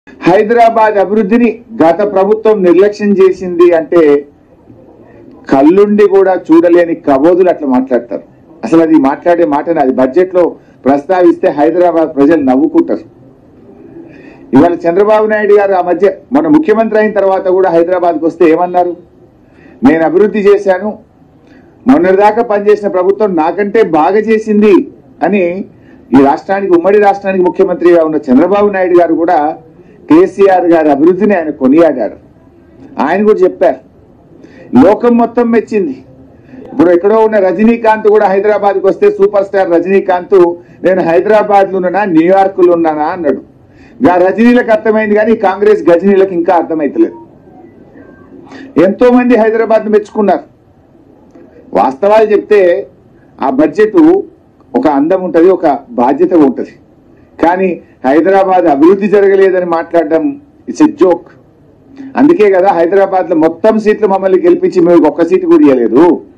హైదరాబాద్ అభివృద్ధిని గత ప్రభుత్వం నిర్లక్ష్యం చేసింది అంటే కళ్ళుండి కూడా చూడలేని కబోదులు అట్లా మాట్లాడతారు అసలు అది మాట్లాడే మాటని అది బడ్జెట్ లో ప్రస్తావిస్తే హైదరాబాద్ ప్రజలు నవ్వుకుంటారు ఇవాళ చంద్రబాబు నాయుడు గారు ఆ మధ్య మన ముఖ్యమంత్రి అయిన తర్వాత కూడా హైదరాబాద్కి వస్తే ఏమన్నారు నేను అభివృద్ధి చేశాను మొన్నటిదాకా పనిచేసిన ప్రభుత్వం నాకంటే బాగా చేసింది అని ఈ రాష్ట్రానికి ఉమ్మడి రాష్ట్రానికి ముఖ్యమంత్రిగా ఉన్న చంద్రబాబు నాయుడు గారు కూడా కేసీఆర్ గారి అభివృద్ధిని ఆయన కొనియాడారు ఆయన కూడా చెప్పారు లోకం మొత్తం మెచ్చింది ఇప్పుడు ఎక్కడో ఉన్న రజనీకాంత్ కూడా హైదరాబాద్కి వస్తే సూపర్ స్టార్ రజనీకాంత్ నేను హైదరాబాద్ లో ఉన్నానా న్యూయార్క్ లో ఉన్నానా అన్నాడు గా రజనీలకు అర్థమైంది కానీ కాంగ్రెస్ గజనీలకు ఇంకా అర్థమైతలేదు ఎంతో మంది హైదరాబాద్ మెచ్చుకున్నారు వాస్తవాలు చెప్తే ఆ బడ్జెట్ ఒక అందం ఉంటది ఒక బాధ్యత ఉంటది కానీ హైదరాబాద్ అభివృద్ధి జరగలేదని మాట్లాడడం ఇట్స్ ఎ జోక్ అందుకే కదా హైదరాబాద్ లో మొత్తం సీట్లు మమ్మల్ని గెలిపించి మేము ఒక్క సీటు కూడా ఇవ్వలేదు